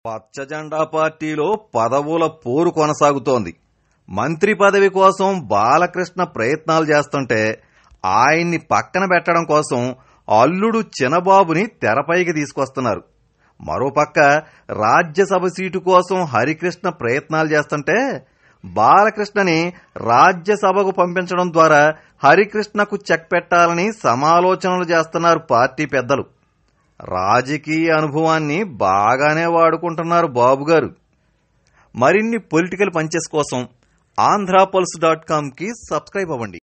పచ్చజెండా పార్టీలో పదవుల పోరు కొనసాగుతోంది మంత్రి పదవి కోసం బాలకృష్ణ ప్రయత్నాలు చేస్తుంటే ఆయన్ని పక్కన పెట్టడం కోసం అల్లుడు చినబాబుని తెరపైకి తీసుకొస్తున్నారు మరోపక్క రాజ్యసభ సీటు కోసం హరికృష్ణ ప్రయత్నాలు చేస్తుంటే బాలకృష్ణని రాజ్యసభకు పంపించడం ద్వారా హరికృష్ణకు చెక్ పెట్టాలని సమాలోచనలు చేస్తున్నారు పార్టీ పెద్దలు రాజకీయ అనుభవాన్ని బాగానే వాడుకుంటున్నారు బాబుగారు మరిన్ని పొలిటికల్ పంచెస్ కోసం ఆంధ్రాపల్స్ డాట్ కామ్కి సబ్స్క్రైబ్ అవ్వండి